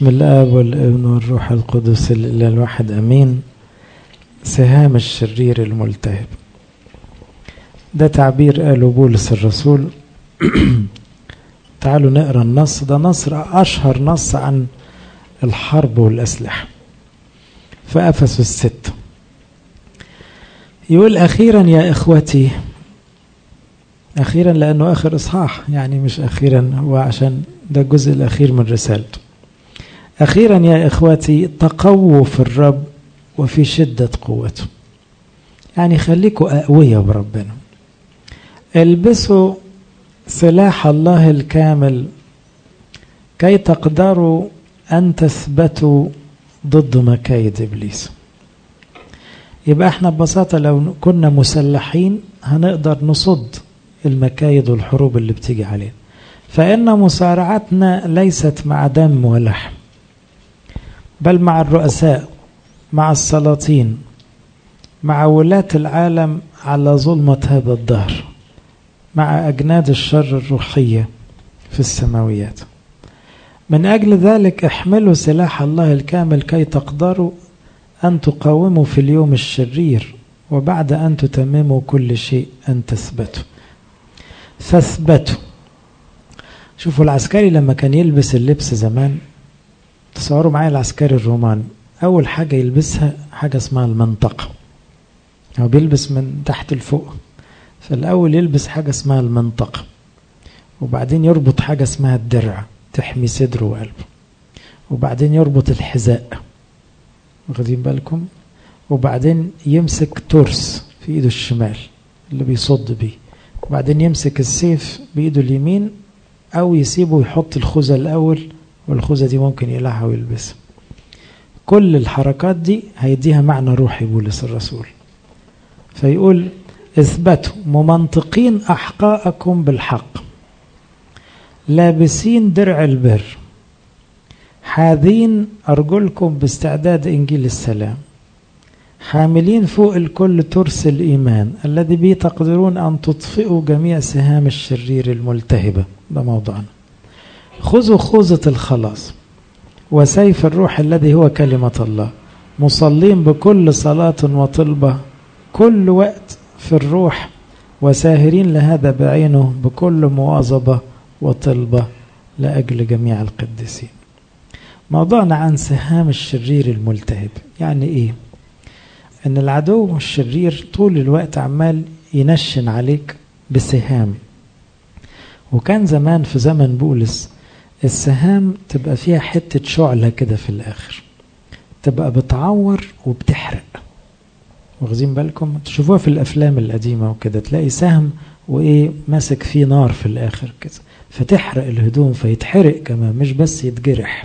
من الآب والابن والروح القدس إلى الواحد أمين سهام الشرير الملتهب ده تعبير قاله بولس الرسول تعالوا نقرا النص ده نص أشهر نص عن الحرب والأسلحة في أفسس الست يقول أخيرا يا إخوتي أخيرا لأنه آخر إصحاح يعني مش أخيرا هو عشان ده الجزء الأخير من رسالته أخيرا يا إخوتي تقووا في الرب وفي شدة قوته يعني خليكوا أقوياء بربنا البسوا سلاح الله الكامل كي تقدروا أن تثبتوا ضد مكايد إبليس يبقى احنا ببساطة لو كنا مسلحين هنقدر نصد المكايد والحروب اللي بتيجي علينا فإن مصارعتنا ليست مع دم ولحم بل مع الرؤساء مع السلاطين مع ولاة العالم على ظلمة هذا الدهر مع أجناد الشر الروحية في السماويات من أجل ذلك احملوا سلاح الله الكامل كي تقدروا أن تقاوموا في اليوم الشرير وبعد أن تتمموا كل شيء أن تثبتوا فاثبتوا شوفوا العسكري لما كان يلبس اللبس زمان تصوروا معايا العسكري الروماني أول حاجة يلبسها حاجة اسمها المنطقة هو بيلبس من تحت لفوق فالأول يلبس حاجة اسمها المنطقة وبعدين يربط حاجة اسمها الدرع تحمي صدره وقلبه وبعدين يربط الحذاء واخدين بالكم وبعدين يمسك ترس في ايده الشمال اللي بيصد بيه وبعدين يمسك السيف بايده اليمين او يسيبه ويحط الخوذه الاول والخوذه دي ممكن يقلعها ويلبسها كل الحركات دي هيديها معنى روحي بولس الرسول فيقول اثبتوا ممنطقين احقاءكم بالحق لابسين درع البر حاذين أرجلكم باستعداد إنجيل السلام حاملين فوق الكل ترس الإيمان الذي به تقدرون أن تطفئوا جميع سهام الشرير الملتهبة ده موضوعنا خذوا خوذة الخلاص وسيف الروح الذي هو كلمة الله مصلين بكل صلاة وطلبة كل وقت في الروح وساهرين لهذا بعينه بكل مواظبة وطلبة لأجل جميع القديسين موضوعنا عن سهام الشرير الملتهب يعني ايه ان العدو الشرير طول الوقت عمال ينشن عليك بسهام وكان زمان في زمن بولس السهام تبقى فيها حتة شعلة كده في الآخر تبقى بتعور وبتحرق واخدين بالكم تشوفوها في الأفلام القديمة وكده تلاقي سهم وإيه ماسك فيه نار في الآخر كده فتحرق الهدوم فيتحرق كمان مش بس يتجرح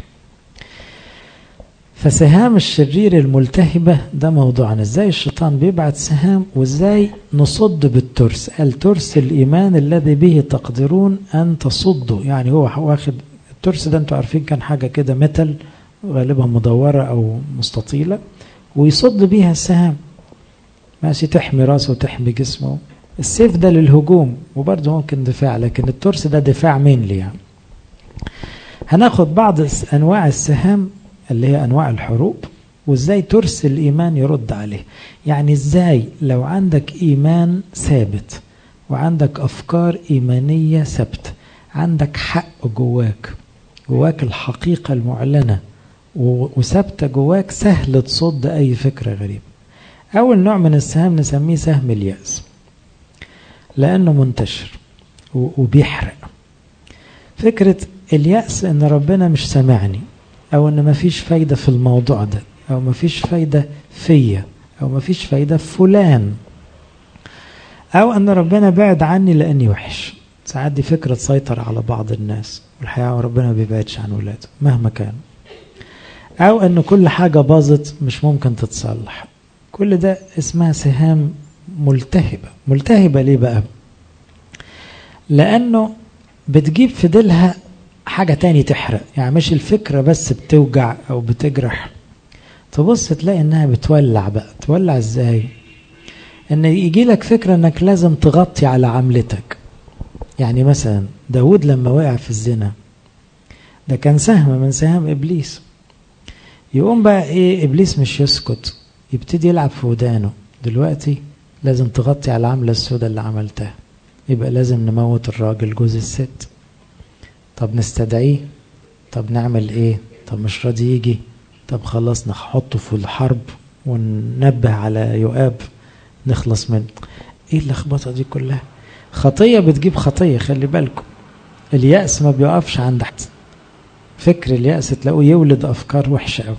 فسهام الشرير الملتهبة ده موضوعنا ازاي الشيطان بيبعت سهام وازاي نصد بالترس الترس الإيمان الذي به تقدرون أن تصدوا يعني هو واخد الترس ده انتوا عارفين كان حاجة كده متل غالبا مدورة أو مستطيلة ويصد بيها السهام ماشي تحمي راسه وتحمي جسمه السيف ده للهجوم وبرضه ممكن دفاع لكن الترس ده دفاع مينلي يعني هناخد بعض أنواع السهام اللي هي أنواع الحروب وإزاي ترس الإيمان يرد عليه يعني إزاي لو عندك إيمان ثابت وعندك أفكار إيمانية ثابتة عندك حق جواك جواك الحقيقة المعلنة وثابتة جواك سهل تصد أي فكرة غريبة أول نوع من السهام نسميه سهم اليأس لأنه منتشر وبيحرق فكرة اليأس إن ربنا مش سامعني أو إن مفيش فايدة في الموضوع ده أو مفيش فايدة فيا أو مفيش فايدة في فلان أو أن ربنا بعد عني لأني وحش ساعات دي فكرة تسيطر على بعض الناس والحقيقة ربنا ما بيبعدش عن ولاده مهما كان أو أن كل حاجة باظت مش ممكن تتصلح كل ده اسمها سهام ملتهبة ملتهبة ليه بقى لأنه بتجيب في ديلها حاجة تاني تحرق يعني مش الفكرة بس بتوجع أو بتجرح تبص تلاقي إنها بتولع بقى تولع إزاي إن يجي لك فكرة إنك لازم تغطي على عملتك يعني مثلا داود لما وقع في الزنا ده كان سهم من سهام إبليس يقوم بقى إيه إبليس مش يسكت يبتدي يلعب في ودانه دلوقتي لازم تغطي على العملة السوداء اللي عملتها يبقى لازم نموت الراجل جوز الست طب نستدعيه طب نعمل ايه طب مش راضي يجي طب خلاص نحطه في الحرب وننبه على يؤاب نخلص منه ايه اللخبطه دي كلها خطيه بتجيب خطيه خلي بالكم اليأس ما بيقفش عند حد فكر اليأس تلاقوه يولد افكار وحشه قوي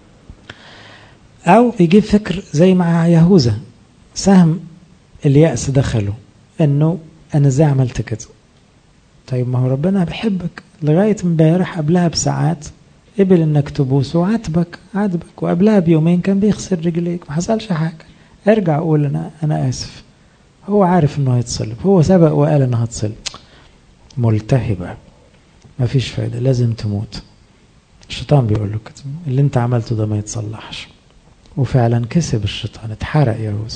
او يجيب فكر زي مع يهوذا سهم اليأس دخله انه انا ازاي عملت كده طيب ما هو ربنا بيحبك لغايه امبارح قبلها بساعات قبل انك تبوسه وعاتبك عاتبك وقبلها بيومين كان بيغسل رجليك ما حصلش حاجه ارجع قول انا انا اسف هو عارف انه هيتصلب هو سبق وقال انه هتصلب ملتهبه ما فيش فايده لازم تموت الشيطان بيقول له كده اللي انت عملته ده ما يتصلحش وفعلا كسب الشيطان اتحرق يهوذا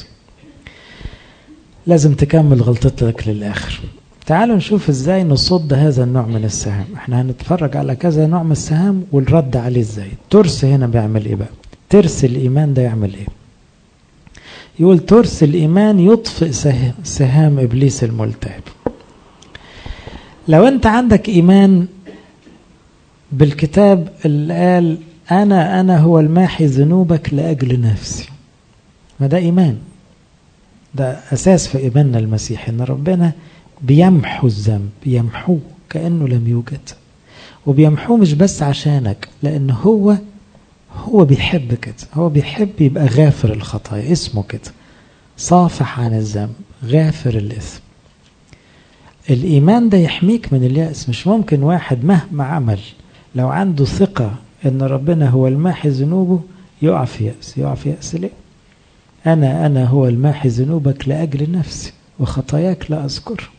لازم تكمل غلطتك للاخر تعالوا نشوف ازاي نصد هذا النوع من السهام احنا هنتفرج على كذا نوع من السهام والرد عليه ازاي ترس هنا بيعمل ايه بقى ترس الايمان ده يعمل ايه يقول ترس الايمان يطفئ سهام ابليس الملتهب لو انت عندك ايمان بالكتاب اللي قال انا انا هو الماحي ذنوبك لاجل نفسي ما ده ايمان ده اساس في ايماننا المسيحي ان ربنا بيمحو الذنب يمحوه كأنه لم يوجد وبيمحوه مش بس عشانك لأن هو هو بيحب كده هو بيحب يبقى غافر الخطايا اسمه كده صافح عن الذنب غافر الإثم الإيمان ده يحميك من اليأس مش ممكن واحد مهما عمل لو عنده ثقة إن ربنا هو الماحي ذنوبه يقع في يأس يقع في يأس ليه أنا أنا هو الماحي ذنوبك لأجل نفسي وخطاياك لا أذكر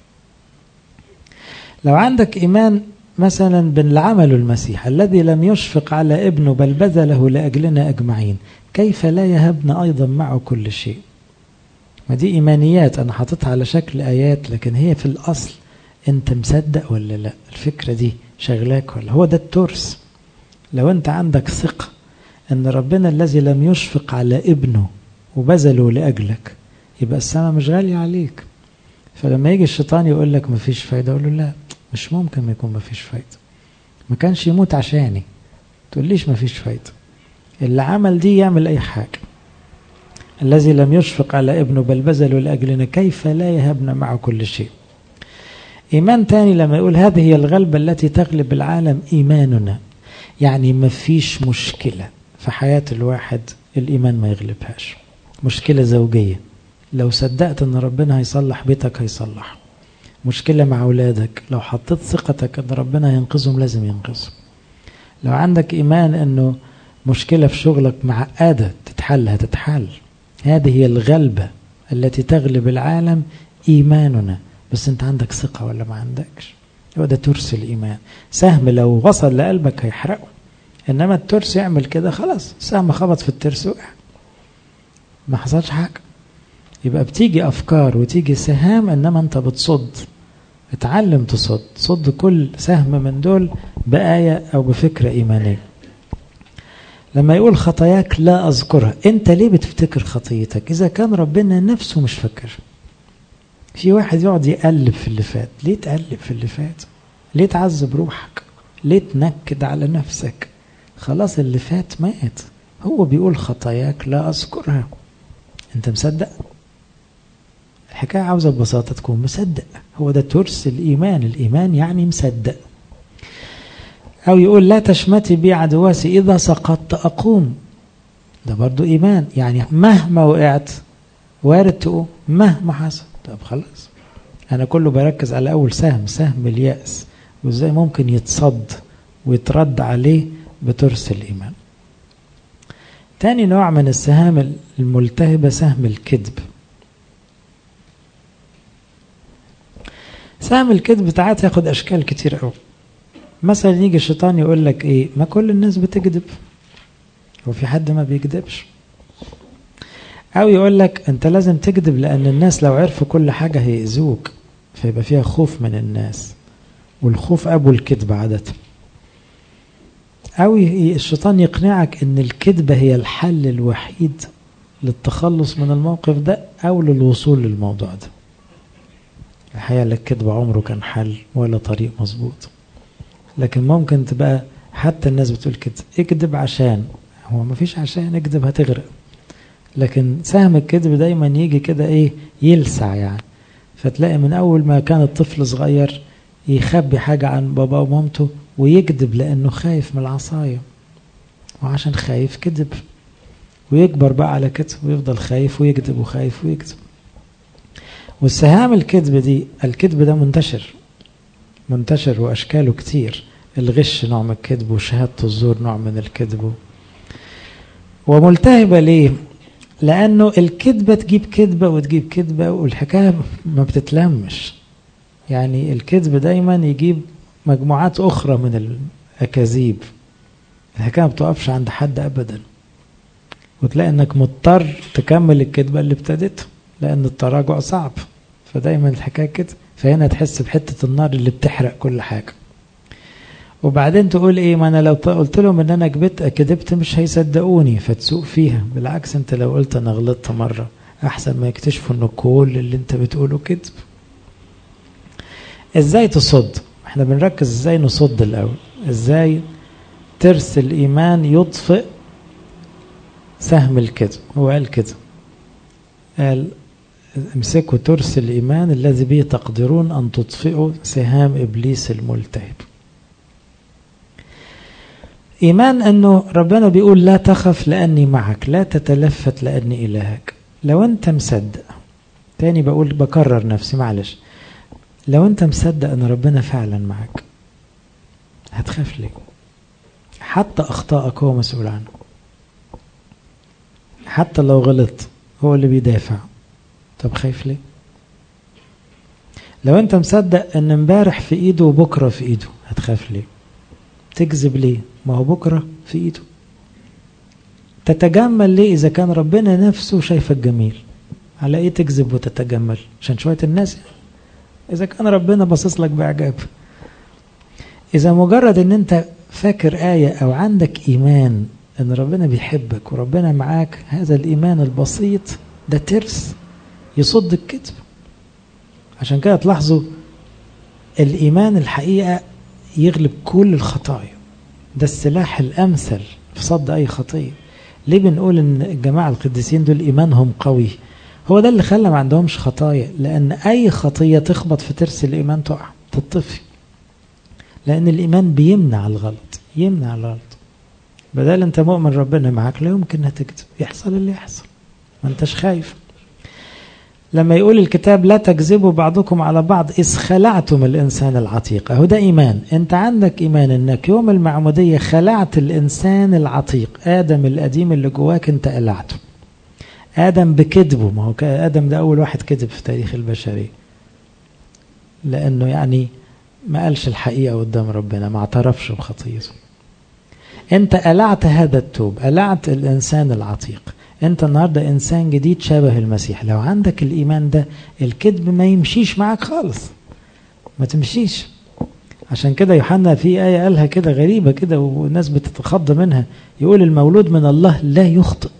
لو عندك إيمان مثلا بالعمل المسيح الذي لم يشفق على ابنه بل بذله لأجلنا أجمعين كيف لا يهبنا أيضا معه كل شيء ما دي إيمانيات أنا حاططها على شكل آيات لكن هي في الأصل أنت مصدق ولا لا الفكرة دي شغلاك ولا هو ده الترس لو أنت عندك ثقة أن ربنا الذي لم يشفق على ابنه وبذله لأجلك يبقى السماء مش غالية عليك فلما يجي الشيطان يقول لك مفيش فايدة أقول له لا مش ممكن ما يكون مفيش فايدة ما كانش يموت عشاني تقوليش مفيش فايدة اللي عمل دي يعمل أي حاجة الذي لم يشفق على ابنه بل بذله لأجلنا كيف لا يهبنا معه كل شيء إيمان تاني لما يقول هذه هي الغلبة التي تغلب العالم إيماننا يعني مفيش مشكلة في حياة الواحد الإيمان ما يغلبهاش مشكلة زوجية لو صدقت ان ربنا هيصلح بيتك هيصلح مشكلة مع أولادك لو حطيت ثقتك ان ربنا هينقذهم لازم ينقذهم لو عندك إيمان انه مشكلة في شغلك معقدة تتحل هتتحل هذه هي الغلبة التي تغلب العالم إيماننا بس أنت عندك ثقة ولا ما عندكش هو ده ترس الإيمان سهم لو وصل لقلبك هيحرقه إنما الترس يعمل كده خلاص سهم خبط في الترس وقع ما حصلش حاجة يبقى بتيجي أفكار وتيجي سهام إنما أنت بتصد اتعلم تصد صد كل سهم من دول بآية أو بفكرة إيمانية لما يقول خطاياك لا أذكرها أنت ليه بتفتكر خطيتك إذا كان ربنا نفسه مش فاكر في واحد يقعد يقلب في اللي فات ليه تقلب في اللي فات ليه تعذب روحك ليه تنكد على نفسك خلاص اللي فات مات هو بيقول خطاياك لا أذكرها أنت مصدق الحكاية عاوزة ببساطة تكون مصدق هو ده ترس الإيمان الإيمان يعني مصدق أو يقول لا تشمتي بي عدواسي إذا سقطت أقوم ده برضو إيمان يعني مهما وقعت وارد تقوم مهما حصل طب خلاص أنا كله بركز على أول سهم سهم اليأس وإزاي ممكن يتصد ويترد عليه بترس الإيمان تاني نوع من السهام الملتهبة سهم الكذب سهم الكذب ساعات ياخد أشكال كتير قوي مثلا يجي الشيطان يقول لك ايه ما كل الناس بتكذب هو في حد ما بيكذبش او يقول لك انت لازم تكذب لان الناس لو عرفوا كل حاجة هيأذوك فيبقى فيها خوف من الناس والخوف ابو الكذب عادة أو الشيطان يقنعك أن الكذبة هي الحل الوحيد للتخلص من الموقف ده أو للوصول للموضوع ده الحقيقة الكذب عمره كان حل ولا طريق مظبوط لكن ممكن تبقى حتى الناس بتقول كده اكذب عشان هو مفيش عشان اكذب هتغرق لكن سهم الكذب دايما يجي كده ايه يلسع يعني فتلاقي من اول ما كان الطفل صغير يخبي حاجة عن بابا ومامته ويكذب لانه خايف من العصاية وعشان خايف كذب ويكبر بقى على كده ويفضل خايف ويكذب وخايف ويكذب والسهام الكذب دي الكذب ده منتشر منتشر واشكاله كتير الغش نوع من الكذب وشهادة الزور نوع من الكذب وملتهبة ليه؟ لأنه الكذبة تجيب كذبة وتجيب كذبة والحكاية ما بتتلمش يعني الكذب دايما يجيب مجموعات أخرى من الأكاذيب الحكاية ما بتقفش عند حد أبدا وتلاقي انك مضطر تكمل الكذبة اللي ابتدتها لأن التراجع صعب فدايما الحكاية كده فهنا تحس بحتة النار اللي بتحرق كل حاجة وبعدين تقول ايه ما انا لو قلت لهم ان انا كذبت كذبت مش هيصدقوني فتسوق فيها بالعكس انت لو قلت انا غلطت مرة احسن ما يكتشفوا ان كل اللي انت بتقوله كذب ازاي تصد احنا بنركز ازاي نصد الاول ازاي ترس الايمان يطفئ سهم الكذب هو قال كده قال امسكوا ترس الايمان الذي به تقدرون ان تطفئوا سهام ابليس الملتهب إيمان أنه ربنا بيقول لا تخف لأني معك لا تتلفت لأني إلهك لو أنت مصدق تاني بقول بكرر نفسي معلش لو أنت مصدق أن ربنا فعلا معك هتخاف ليه حتى أخطائك هو مسؤول عنه حتى لو غلط هو اللي بيدافع طب خايف ليه لو انت مصدق ان امبارح في ايده وبكره في ايده هتخاف ليه تكذب ليه ما هو بكرة في ايده تتجمل ليه اذا كان ربنا نفسه شايفك جميل على ايه تكذب وتتجمل عشان شوية الناس يعني. اذا كان ربنا باصص لك باعجاب اذا مجرد ان انت فاكر آية او عندك ايمان ان ربنا بيحبك وربنا معاك هذا الايمان البسيط ده ترس يصد الكذب عشان كده تلاحظوا الايمان الحقيقة يغلب كل الخطايا ده السلاح الأمثل في صد أي خطية ليه بنقول إن الجماعة القديسين دول إيمانهم قوي هو ده اللي خلى ما عندهمش خطايا لأن أي خطية تخبط في ترس الإيمان تقع تطفي لأن الإيمان بيمنع الغلط يمنع الغلط بدل أنت مؤمن ربنا معاك لا يمكن هتكذب يحصل اللي يحصل ما أنتش خايف لما يقول الكتاب لا تكذبوا بعضكم على بعض إذ خلعتم الإنسان العتيق أهو ده إيمان أنت عندك إيمان أنك يوم المعمودية خلعت الإنسان العتيق آدم القديم اللي جواك أنت قلعته آدم بكذبه ما هو آدم ده أول واحد كذب في تاريخ البشرية لأنه يعني ما قالش الحقيقة قدام ربنا ما اعترفش بخطيته أنت قلعت هذا التوب قلعت الإنسان العتيق انت النهاردة انسان جديد شبه المسيح لو عندك الايمان ده الكذب ما يمشيش معاك خالص ما تمشيش عشان كده يوحنا في آية قالها كده غريبة كده والناس بتتخض منها يقول المولود من الله لا يخطئ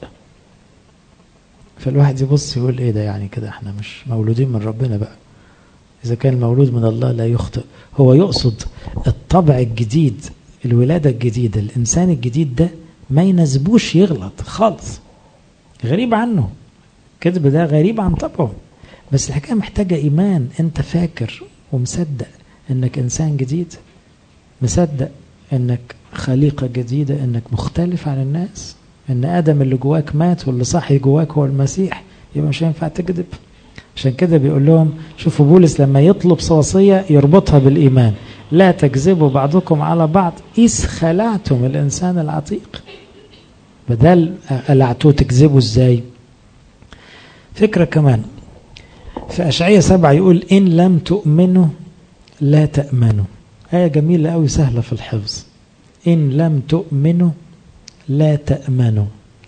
فالواحد يبص يقول ايه ده يعني كده احنا مش مولودين من ربنا بقى اذا كان المولود من الله لا يخطئ هو يقصد الطبع الجديد الولادة الجديدة الانسان الجديد ده ما يناسبوش يغلط خالص غريب عنه الكذب ده غريب عن طبعه بس الحكايه محتاجه ايمان انت فاكر ومصدق انك انسان جديد مصدق انك خليقه جديده انك مختلف عن الناس ان ادم اللي جواك مات واللي صحي جواك هو المسيح يبقى مش هينفع تكذب عشان كده بيقول لهم شوفوا بولس لما يطلب صوصيه يربطها بالايمان لا تكذبوا بعضكم على بعض اذ خلعتم الانسان العتيق بدل قلعتوه تكذبوا ازاي فكرة كمان في أشعية سبعة يقول إن لم تؤمنوا لا تأمنوا آية جميلة أوي سهلة في الحفظ إن لم تؤمنوا لا تأمنوا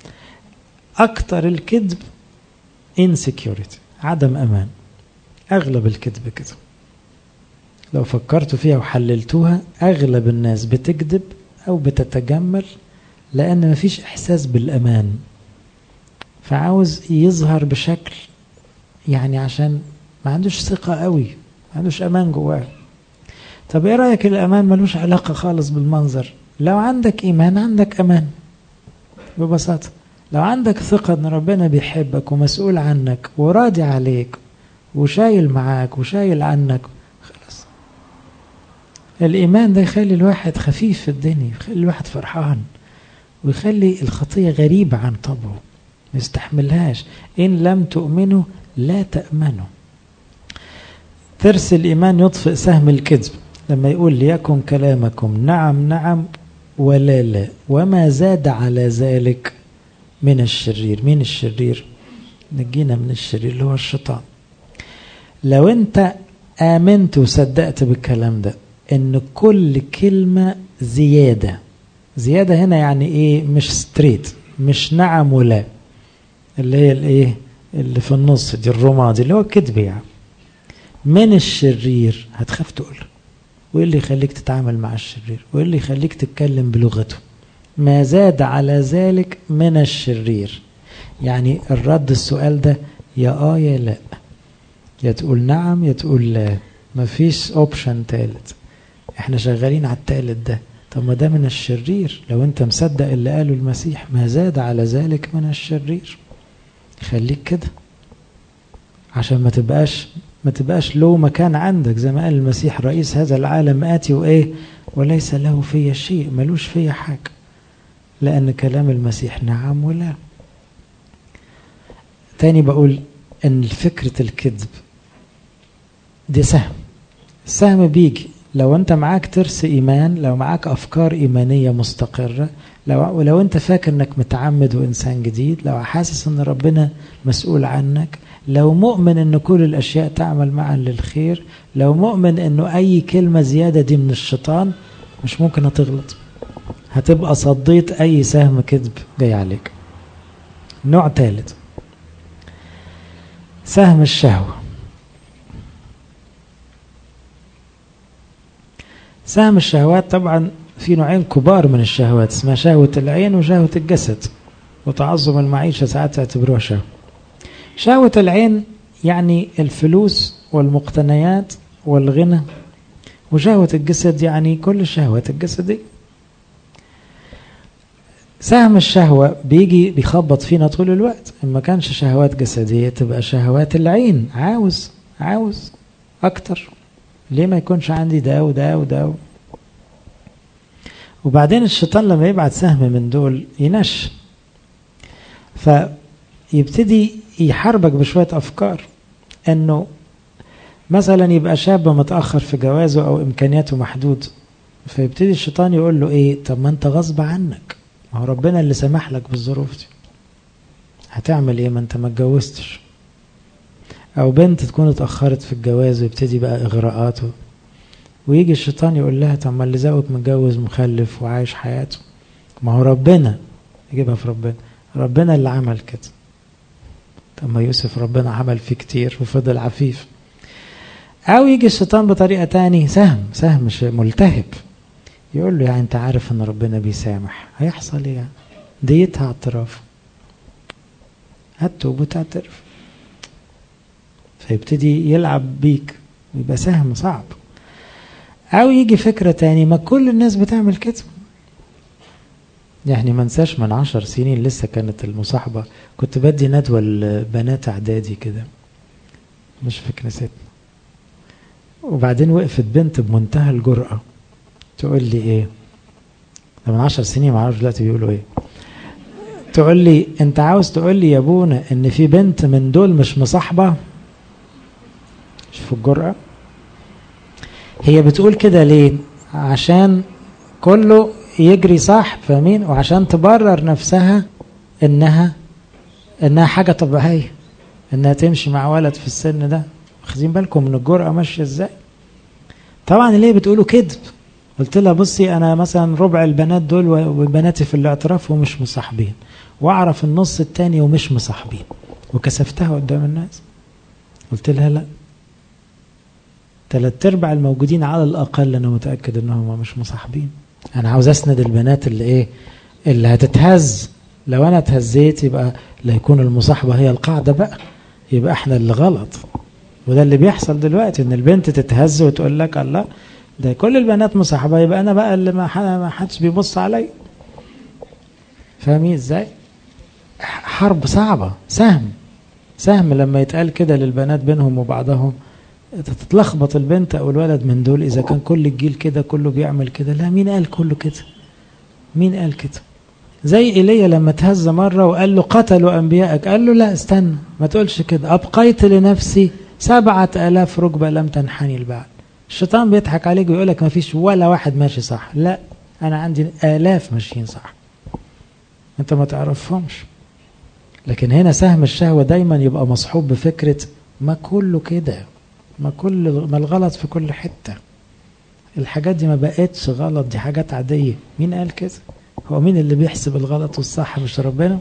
أكتر الكذب insecurity عدم أمان أغلب الكذب كده لو فكرتوا فيها وحللتوها أغلب الناس بتكذب أو بتتجمل لأن مفيش إحساس بالأمان فعاوز يظهر بشكل يعني عشان ما عندوش ثقة قوي ما عندوش أمان جواه طب إيه رأيك الأمان ملوش علاقة خالص بالمنظر لو عندك إيمان عندك أمان ببساطة لو عندك ثقة إن ربنا بيحبك ومسؤول عنك وراضي عليك وشايل معاك وشايل عنك خلاص الإيمان ده يخلي الواحد خفيف في الدنيا يخلي الواحد فرحان ويخلي الخطية غريبة عن طبعه ما يستحملهاش إن لم تؤمنوا لا تأمنوا ترس الإيمان يطفئ سهم الكذب لما يقول ليكن كلامكم نعم نعم ولا لا وما زاد على ذلك من الشرير مين الشرير نجينا من الشرير اللي هو الشيطان لو انت آمنت وصدقت بالكلام ده ان كل كلمة زيادة زيادة هنا يعني ايه مش ستريت مش نعم ولا اللي هي الايه اللي في النص دي الرمادي اللي هو الكذب يعني من الشرير هتخاف تقول وايه اللي يخليك تتعامل مع الشرير وايه اللي يخليك تتكلم بلغته ما زاد على ذلك من الشرير يعني الرد السؤال ده يا اه يا لا يا تقول نعم يا تقول لا مفيش اوبشن تالت احنا شغالين على التالت ده طب ما ده من الشرير لو انت مصدق اللي قاله المسيح ما زاد على ذلك من الشرير خليك كده عشان ما تبقاش ما تبقاش له مكان عندك زي ما قال المسيح رئيس هذا العالم آتي وإيه وليس له في شيء ملوش في حاجة لأن كلام المسيح نعم ولا تاني بقول أن فكرة الكذب دي سهم السهم بيجي لو أنت معاك ترس إيمان لو معاك أفكار إيمانية مستقرة لو ولو أنت فاكر أنك متعمد وإنسان جديد لو حاسس أن ربنا مسؤول عنك لو مؤمن أن كل الأشياء تعمل معا للخير لو مؤمن أنه أي كلمة زيادة دي من الشيطان مش ممكن هتغلط هتبقى صديت أي سهم كذب جاي عليك نوع ثالث سهم الشهوة سهم الشهوات طبعا في نوعين كبار من الشهوات اسمها شهوة العين وشهوة الجسد وتعظم المعيشة ساعات تعتبروها شهوة شهوة العين يعني الفلوس والمقتنيات والغنى وشهوة الجسد يعني كل الشهوات الجسدية سهم الشهوة بيجي بيخبط فينا طول الوقت ما كانش شهوات جسدية تبقى شهوات العين عاوز عاوز أكتر ليه ما يكونش عندي ده وده وده وبعدين الشيطان لما يبعت سهم من دول ينش فيبتدي يحاربك بشوية أفكار أنه مثلا يبقى شاب متأخر في جوازه أو إمكانياته محدود فيبتدي الشيطان يقول له إيه طب ما أنت غصب عنك ما هو ربنا اللي سمح لك بالظروف دي هتعمل إيه ما أنت ما اتجوزتش أو بنت تكون اتأخرت في الجواز ويبتدي بقى إغراءاته ويجي الشيطان يقول لها طب ما اللي زوجك متجوز مخلف وعايش حياته ما هو ربنا يجيبها في ربنا ربنا اللي عمل كده طب ما يوسف ربنا عمل فيه كتير وفضل عفيف أو يجي الشيطان بطريقة تاني سهم سهم ملتهب يقول له يعني أنت عارف إن ربنا بيسامح هيحصل إيه يعني ديتها اعتراف هتوب وتعترف فيبتدي يلعب بيك يبقى سهم صعب أو يجي فكرة تاني ما كل الناس بتعمل كده يعني ما انساش من عشر سنين لسه كانت المصاحبة كنت بدي ندوة لبنات اعدادي كده مش في كنيستنا وبعدين وقفت بنت بمنتهى الجرأة تقول لي ايه ده من عشر سنين معرفش دلوقتي بيقولوا ايه تقول لي انت عاوز تقول لي يا ابونا ان في بنت من دول مش مصاحبة شوفوا الجرأة هي بتقول كده ليه عشان كله يجري صح فاهمين وعشان تبرر نفسها انها انها حاجه طبيعيه انها تمشي مع ولد في السن ده واخدين بالكم من الجرأه ماشيه ازاي طبعا ليه بتقولوا كذب قلت لها بصي انا مثلا ربع البنات دول وبناتي في الاعتراف ومش مصاحبين واعرف النص التاني ومش مصاحبين وكسفتها قدام الناس قلت لها لا ثلاث ارباع الموجودين على الاقل انا متاكد انهم مش مصاحبين انا عاوز اسند البنات اللي ايه اللي هتتهز لو انا اتهزيت يبقى لا يكون المصاحبه هي القاعده بقى يبقى احنا اللي غلط وده اللي بيحصل دلوقتي ان البنت تتهز وتقول لك الله ده كل البنات مصاحبه يبقى انا بقى اللي ما حدش بيبص عليا فاهمين ازاي حرب صعبه سهم سهم لما يتقال كده للبنات بينهم وبعضهم تتلخبط البنت او الولد من دول اذا كان كل الجيل كده كله بيعمل كده لا مين قال كله كده مين قال كده زي ايليا لما تهز مره وقال له قتلوا انبيائك قال له لا استنى ما تقولش كده ابقيت لنفسي سبعة آلاف ركبة لم تنحني البعد الشيطان بيضحك عليك ويقول لك ما فيش ولا واحد ماشي صح لا أنا عندي آلاف ماشيين صح أنت ما تعرفهمش لكن هنا سهم الشهوة دايما يبقى مصحوب بفكرة ما كله كده ما كل ما الغلط في كل حتة الحاجات دي ما بقتش غلط دي حاجات عادية مين قال كده هو مين اللي بيحسب الغلط والصح مش ربنا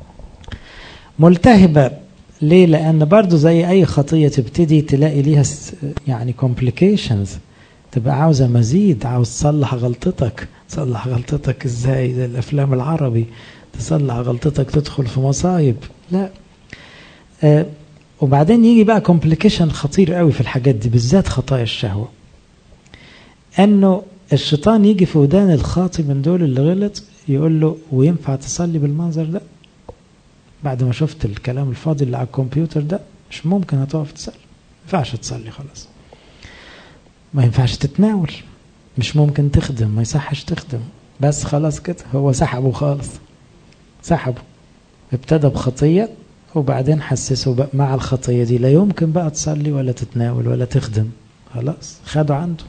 ملتهبة ليه لأن برضو زي أي خطية تبتدي تلاقي ليها يعني complications تبقى عاوزة مزيد عاوز تصلح غلطتك تصلح غلطتك ازاي زي الأفلام العربي تصلح غلطتك تدخل في مصايب لا آه وبعدين يجي بقى كومبليكيشن خطير قوي في الحاجات دي بالذات خطايا الشهوة انه الشيطان يجي في ودان الخاطي من دول اللي غلط يقول له وينفع تصلي بالمنظر ده بعد ما شفت الكلام الفاضي اللي على الكمبيوتر ده مش ممكن هتقف تصلي ما ينفعش تصلي خلاص ما ينفعش تتناول مش ممكن تخدم ما يصحش تخدم بس خلاص كده هو سحبه خالص سحبه ابتدى بخطية وبعدين حسسه بقى مع الخطية دي لا يمكن بقى تصلي ولا تتناول ولا تخدم خلاص خده عنده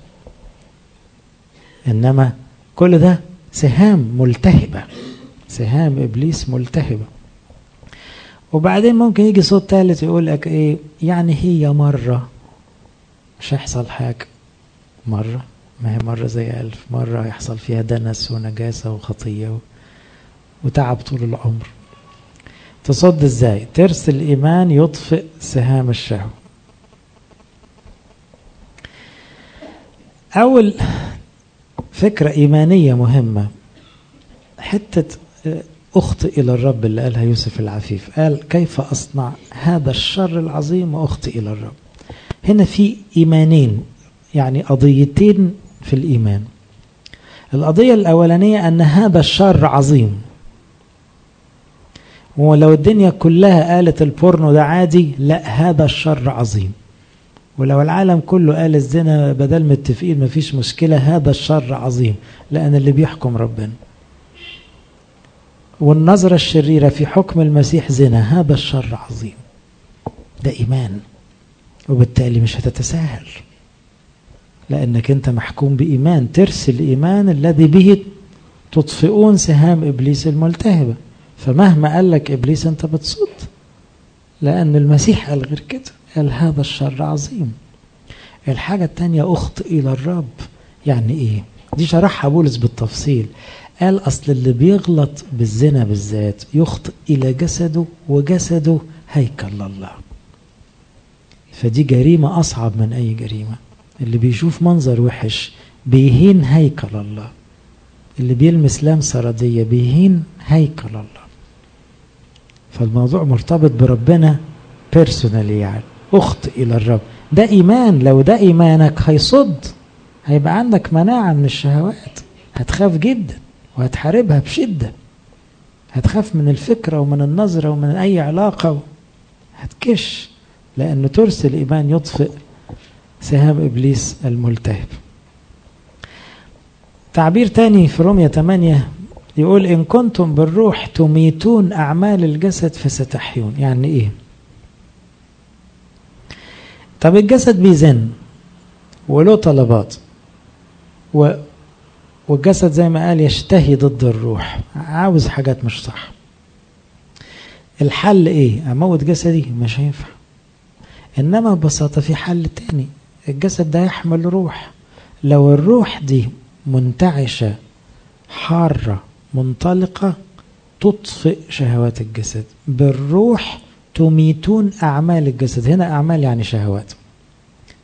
إنما كل ده سهام ملتهبة سهام إبليس ملتهبة وبعدين ممكن يجي صوت ثالث يقول لك إيه يعني هي مرة مش هيحصل حاجة مرة ما هي مرة زي ألف مرة يحصل فيها دنس ونجاسة وخطية وتعب طول العمر تصد ازاي ترس الإيمان يطفئ سهام الشهوة أول فكرة إيمانية مهمة حتة أخطئ إلى الرب اللي قالها يوسف العفيف قال كيف أصنع هذا الشر العظيم وأخطئ إلى الرب هنا في إيمانين يعني قضيتين في الإيمان القضية الأولانية أن هذا الشر عظيم ولو الدنيا كلها قالت البورنو ده عادي لا هذا الشر عظيم ولو العالم كله قال الزنا بدل متفقين مفيش مشكلة هذا الشر عظيم لأن اللي بيحكم ربنا والنظرة الشريرة في حكم المسيح زنا هذا الشر عظيم ده إيمان وبالتالي مش هتتساهل لأنك أنت محكوم بإيمان ترسل الإيمان الذي به تطفئون سهام إبليس الملتهبة فمهما قال لك إبليس أنت بتصد لأن المسيح قال غير كده قال هذا الشر عظيم الحاجة التانية أخطئ إلى الرب يعني إيه دي شرحها بولس بالتفصيل قال أصل اللي بيغلط بالزنا بالذات يخطئ إلى جسده وجسده هيكل الله فدي جريمة أصعب من أي جريمة اللي بيشوف منظر وحش بيهين هيكل الله اللي بيلمس لمسة ردية بيهين هيكل الله فالموضوع مرتبط بربنا بيرسونالي يعني اخطئ الى الرب ده ايمان لو ده ايمانك هيصد هيبقى عندك مناعة من الشهوات هتخاف جدا وهتحاربها بشدة هتخاف من الفكرة ومن النظرة ومن أي علاقة هتكش لأنه ترس الإيمان يطفئ سهام إبليس الملتهب تعبير تاني في رومية 8 يقول إن كنتم بالروح تميتون أعمال الجسد فستحيون يعني إيه طب الجسد بيزن وله طلبات و والجسد زي ما قال يشتهي ضد الروح عاوز حاجات مش صح الحل ايه اموت جسدي مش هينفع انما ببساطه في حل تاني الجسد ده يحمل روح لو الروح دي منتعشه حاره منطلقه تطفئ شهوات الجسد بالروح تميتون اعمال الجسد هنا اعمال يعني شهوات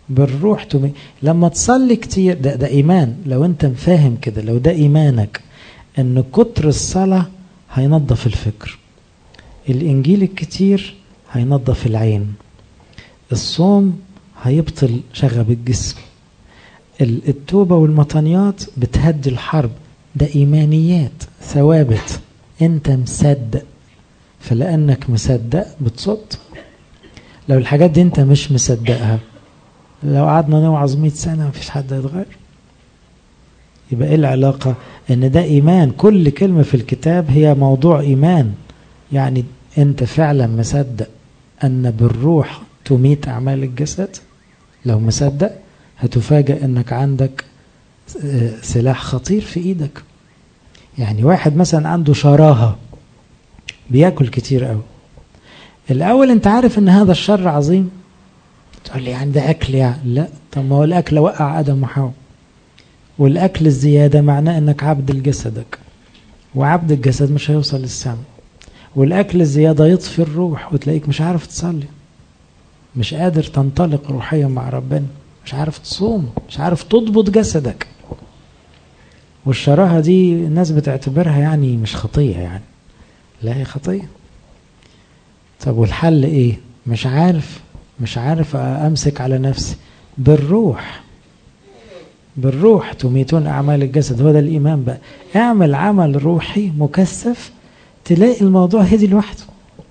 بالروح تمي لما تصلي كتير ده, ده إيمان لو أنت فاهم كده لو ده إيمانك أن كتر الصلاة هينظف الفكر الإنجيل الكتير هينظف العين الصوم هيبطل شغب الجسم التوبة والمطنيات بتهدي الحرب ده إيمانيات ثوابت أنت مصدق فلأنك مصدق بتصد لو الحاجات دي أنت مش مصدقها لو قعدنا نوعظ 100 سنة مفيش حد هيتغير يبقى ايه العلاقة ان ده ايمان كل كلمة في الكتاب هي موضوع ايمان يعني انت فعلا مصدق ان بالروح تميت اعمال الجسد لو مصدق هتفاجأ انك عندك سلاح خطير في ايدك يعني واحد مثلا عنده شراهة بياكل كتير قوي الاول انت عارف ان هذا الشر عظيم تقول لي يعني ده اكل يعني لا طب ما هو الاكل وقع ادم وحواء والاكل الزياده معناه انك عبد لجسدك وعبد الجسد مش هيوصل للسماء والاكل الزياده يطفي الروح وتلاقيك مش عارف تصلي مش قادر تنطلق روحيا مع ربنا مش عارف تصوم مش عارف تضبط جسدك والشراهه دي الناس بتعتبرها يعني مش خطيه يعني لا هي خطيه طب والحل ايه مش عارف مش عارف امسك على نفسي بالروح بالروح تميتون اعمال الجسد هو ده الايمان بقى اعمل عمل روحي مكثف تلاقي الموضوع هدي لوحده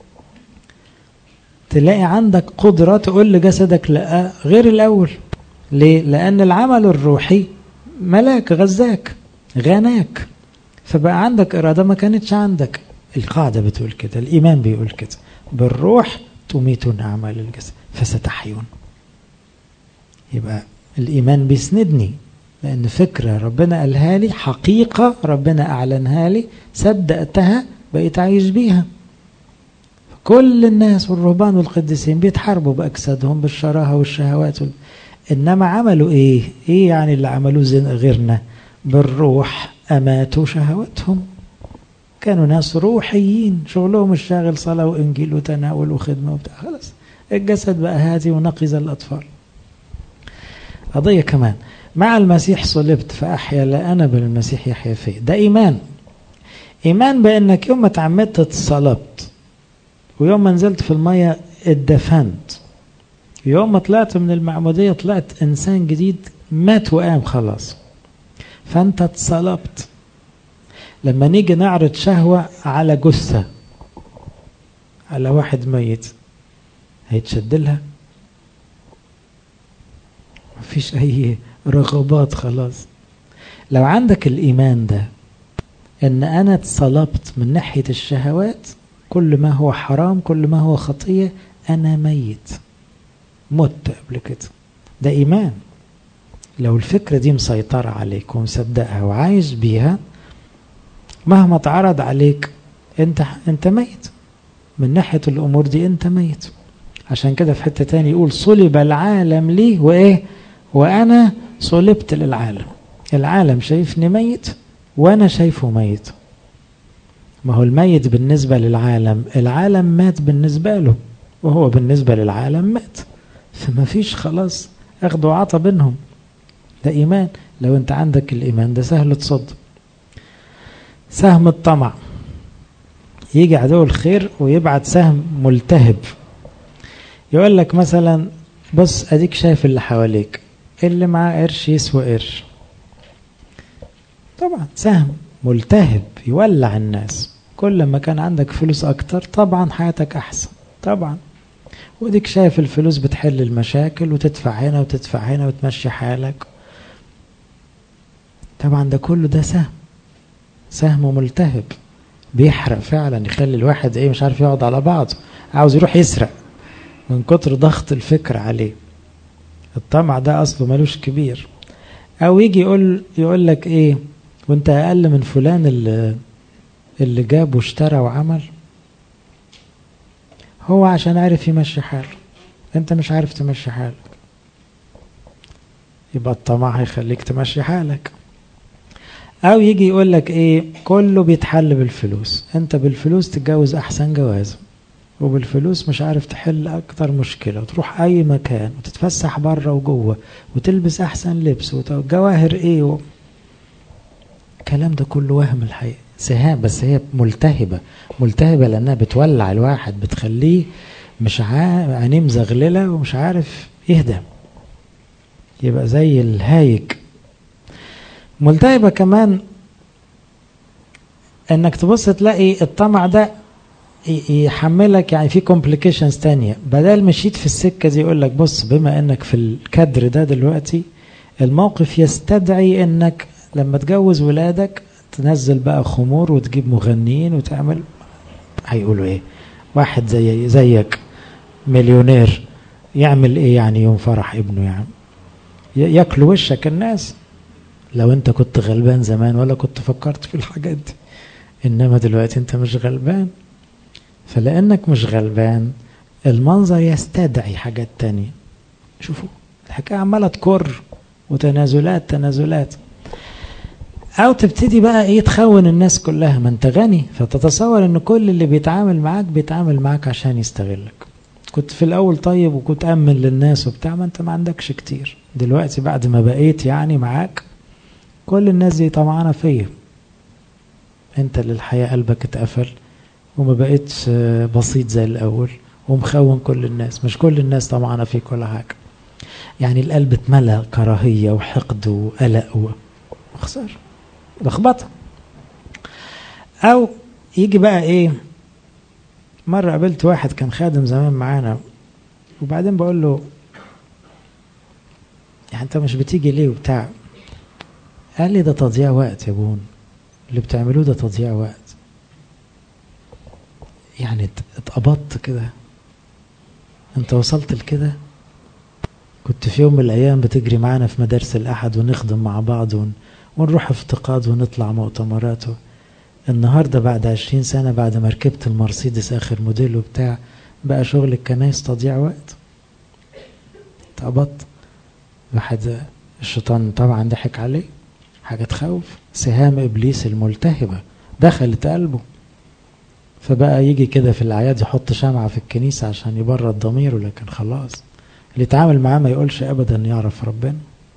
تلاقي عندك قدرة تقول لجسدك لا غير الأول ليه؟ لأن العمل الروحي ملاك غزاك غناك فبقى عندك إرادة ما كانتش عندك القاعدة بتقول كده الإيمان بيقول كده بالروح تميتون أعمال الجسد فستحيون يبقى الإيمان بيسندني لأن فكرة ربنا قالها لي حقيقة ربنا أعلنها لي صدقتها بقيت عايش بيها كل الناس والرهبان والقديسين بيتحاربوا بأجسادهم بالشراهة والشهوات وال... إنما عملوا إيه؟ إيه يعني اللي عملوه زين غيرنا؟ بالروح أماتوا شهواتهم كانوا ناس روحيين شغلهم الشاغل صلاة وإنجيل وتناول وخدمة وبتاع خلاص الجسد بقى هادي ونقز الأطفال قضية كمان مع المسيح صلبت فأحيا لا أنا بل المسيح يحيا فيه ده إيمان إيمان بأنك يوم ما تعمدت اتصلبت ويوم ما نزلت في المية اتدفنت يوم ما طلعت من المعمودية طلعت إنسان جديد مات وقام خلاص فأنت اتصلبت لما نيجي نعرض شهوة على جثة على واحد ميت هيتشد لها مفيش أي رغبات خلاص لو عندك الإيمان ده إن أنا اتصلبت من ناحية الشهوات كل ما هو حرام كل ما هو خطية أنا ميت مت قبل كده ده إيمان لو الفكرة دي مسيطرة عليك ومصدقها وعايش بيها مهما اتعرض عليك انت انت ميت من ناحية الأمور دي انت ميت عشان كده في حتة تاني يقول صلب العالم لي وإيه وأنا صلبت للعالم العالم شايفني ميت وأنا شايفه ميت ما هو الميت بالنسبة للعالم العالم مات بالنسبة له وهو بالنسبة للعالم مات فما فيش خلاص أخذ وعطى بينهم ده إيمان لو أنت عندك الإيمان ده سهل تصد سهم الطمع يجي عدو الخير ويبعت سهم ملتهب يقول لك مثلا بص اديك شايف اللي حواليك اللي معاه قرش يسوى قرش طبعا سهم ملتهب يولع الناس كل ما كان عندك فلوس اكتر طبعا حياتك احسن طبعا وديك شايف الفلوس بتحل المشاكل وتدفع هنا وتدفع هنا وتمشي حالك طبعا ده كله ده سهم سهم ملتهب بيحرق فعلا يخلي الواحد ايه مش عارف يقعد على بعضه عاوز يروح يسرق من كتر ضغط الفكر عليه الطمع ده اصله ملوش كبير او يجي يقول يقول لك ايه وانت اقل من فلان اللي اللي جاب واشترى وعمل هو عشان عارف يمشي حاله انت مش عارف تمشي حالك يبقى الطمع هيخليك تمشي حالك او يجي يقول لك ايه كله بيتحل بالفلوس انت بالفلوس تتجوز احسن جواز وبالفلوس مش عارف تحل أكتر مشكلة وتروح أي مكان وتتفسح بره وجوه وتلبس أحسن لبس وجواهر إيه و... الكلام ده كله وهم الحقيقة سهام بس هي ملتهبة ملتهبة لأنها بتولع الواحد بتخليه مش عارف عينيه مزغللة ومش عارف يهدى يبقى زي الهايج ملتهبة كمان انك تبص تلاقي الطمع ده يحملك يعني في كومبليكيشنز تانية بدل مشيت في السكة دي يقول لك بص بما انك في الكادر ده دلوقتي الموقف يستدعي انك لما تجوز ولادك تنزل بقى خمور وتجيب مغنيين وتعمل هيقولوا ايه واحد زي زيك مليونير يعمل ايه يعني يوم فرح ابنه يعني ياكلوا وشك الناس لو انت كنت غلبان زمان ولا كنت فكرت في الحاجات دي انما دلوقتي انت مش غلبان فلانك مش غلبان المنظر يستدعي حاجات تانية شوفوا الحكاية عمالة تكر وتنازلات تنازلات او تبتدي بقى ايه تخون الناس كلها ما انت غني فتتصور ان كل اللي بيتعامل معاك بيتعامل معاك عشان يستغلك كنت في الاول طيب وكنت امن للناس وبتاع ما انت ما عندكش كتير دلوقتي بعد ما بقيت يعني معاك كل الناس دي طمعانه فيا انت اللي الحياه قلبك اتقفل وما بقتش بسيط زي الاول ومخون كل الناس مش كل الناس طمعانه فيك ولا حاجه يعني القلب اتملى كراهيه وحقد وقلق وخساره لخبطه او يجي بقى ايه مره قابلت واحد كان خادم زمان معانا وبعدين بقول له يعني انت مش بتيجي ليه وبتاع قال لي ده تضييع وقت يا بون اللي بتعملوه ده تضييع وقت يعني اتقبضت كده انت وصلت لكده كنت في يوم من الايام بتجري معانا في مدارس الاحد ونخدم مع بعض ون... ونروح افتقاد ونطلع مؤتمرات النهاردة بعد عشرين سنة بعد ما ركبت المرسيدس آخر موديل وبتاع بقى شغل الكنايس تضييع وقت اتقبضت واحد الشيطان طبعا ضحك عليه حاجة تخوف سهام إبليس الملتهبة دخلت قلبه فبقى يجي كده في الأعياد يحط شمعة في الكنيسة عشان يبرد ضميره لكن خلاص اللي يتعامل معاه ما يقولش أبدا يعرف ربنا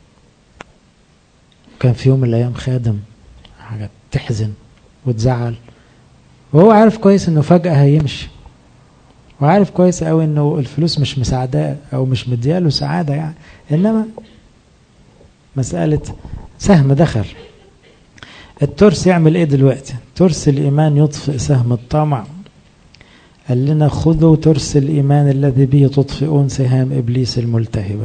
كان في يوم من الأيام خادم حاجة تحزن وتزعل وهو عارف كويس انه فجأة هيمشي وعارف كويس قوي انه الفلوس مش مساعداه او مش مدياله سعادة يعني انما مسألة سهم دخل الترس يعمل ايه دلوقتي ترس الايمان يطفئ سهم الطمع قال لنا خذوا ترس الايمان الذي به تطفئون سهام ابليس الملتهبه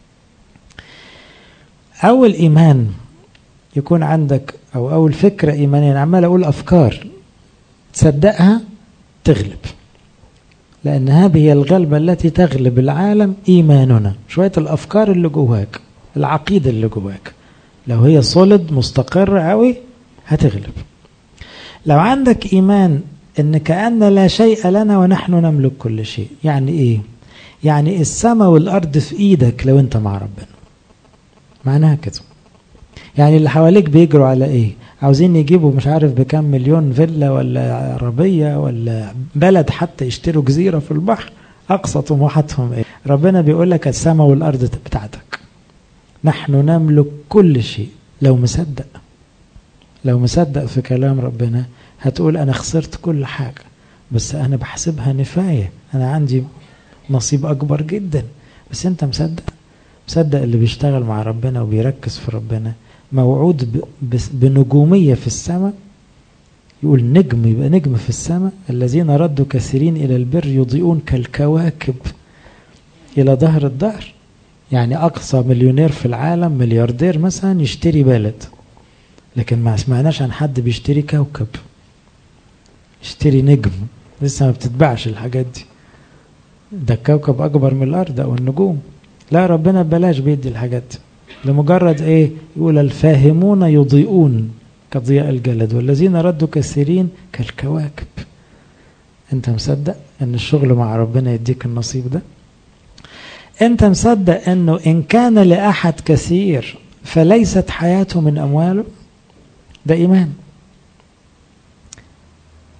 اول ايمان يكون عندك او اول فكره ايمانيه عمال اقول افكار تصدقها تغلب لان هذه هي الغلبه التي تغلب العالم ايماننا شويه الافكار اللي جواك العقيده اللي جواك لو هي صلد مستقر قوي هتغلب لو عندك ايمان ان كان لا شيء لنا ونحن نملك كل شيء يعني ايه يعني السماء والارض في ايدك لو انت مع ربنا معناها كده يعني اللي حواليك بيجروا على ايه عاوزين يجيبوا مش عارف بكام مليون فيلا ولا عربية ولا بلد حتى يشتروا جزيرة في البحر أقصى طموحاتهم إيه ربنا بيقول لك السماء والأرض بتاعتك نحن نملك كل شيء لو مصدق لو مصدق في كلام ربنا هتقول أنا خسرت كل حاجة بس أنا بحسبها نفاية أنا عندي نصيب أكبر جدا بس أنت مصدق مصدق اللي بيشتغل مع ربنا وبيركز في ربنا موعود بنجومية في السماء يقول نجم يبقى نجم في السماء الذين ردوا كثيرين إلى البر يضيئون كالكواكب إلى ظهر الدهر يعني أقصى مليونير في العالم ملياردير مثلا يشتري بلد لكن ما سمعناش عن حد بيشتري كوكب يشتري نجم لسه ما بتتباعش الحاجات دي ده الكوكب أكبر من الأرض أو النجوم لا ربنا ببلاش بيدي الحاجات دي لمجرد ايه يقول الفاهمون يضيئون كضياء الجلد والذين ردوا كثيرين كالكواكب انت مصدق ان الشغل مع ربنا يديك النصيب ده انت مصدق انه ان كان لاحد كثير فليست حياته من امواله ده ايمان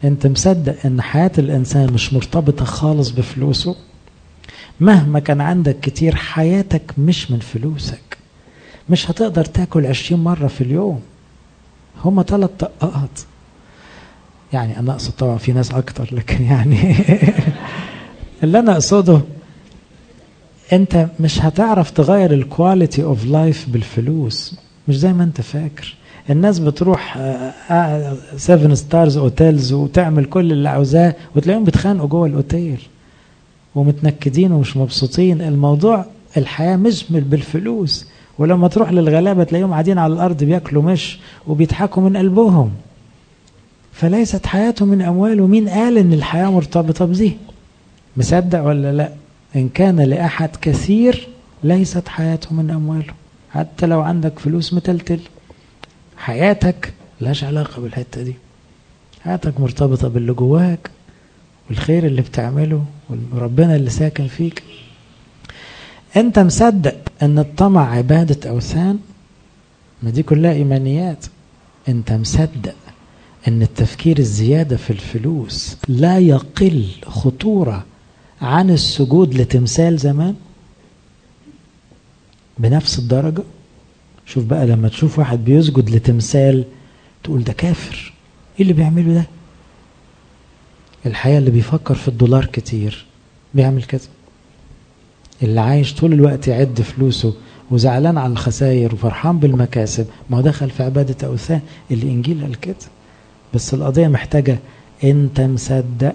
انت مصدق ان حياة الانسان مش مرتبطة خالص بفلوسه مهما كان عندك كتير حياتك مش من فلوسك مش هتقدر تاكل عشرين مرة في اليوم هما ثلاث طقات يعني انا اقصد طبعا في ناس اكتر لكن يعني اللي انا اقصده انت مش هتعرف تغير الكواليتي اوف لايف بالفلوس مش زي ما انت فاكر الناس بتروح 7 ستارز اوتيلز وتعمل كل اللي عاوزاه وتلاقيهم بيتخانقوا جوه الاوتيل ومتنكدين ومش مبسوطين الموضوع الحياه مش بالفلوس ولما تروح للغلابه تلاقيهم قاعدين على الارض بياكلوا مش وبيضحكوا من قلبهم فليست حياتهم من اموال ومين قال ان الحياه مرتبطه بذي مصدق ولا لا ان كان لاحد كثير ليست حياته من امواله حتى لو عندك فلوس متلتل حياتك لهاش علاقة بالحتة دي حياتك مرتبطة باللي جواك والخير اللي بتعمله وربنا اللي ساكن فيك انت مصدق ان الطمع عبادة اوثان ما دي كلها ايمانيات انت مصدق ان التفكير الزيادة في الفلوس لا يقل خطورة عن السجود لتمثال زمان بنفس الدرجة شوف بقى لما تشوف واحد بيسجد لتمثال تقول ده كافر ايه اللي بيعمله ده الحقيقة اللي بيفكر في الدولار كتير بيعمل كده اللي عايش طول الوقت يعد فلوسه وزعلان على الخسائر وفرحان بالمكاسب ما هو دخل في عبادة أوثان الإنجيل قال كده بس القضية محتاجة أنت مصدق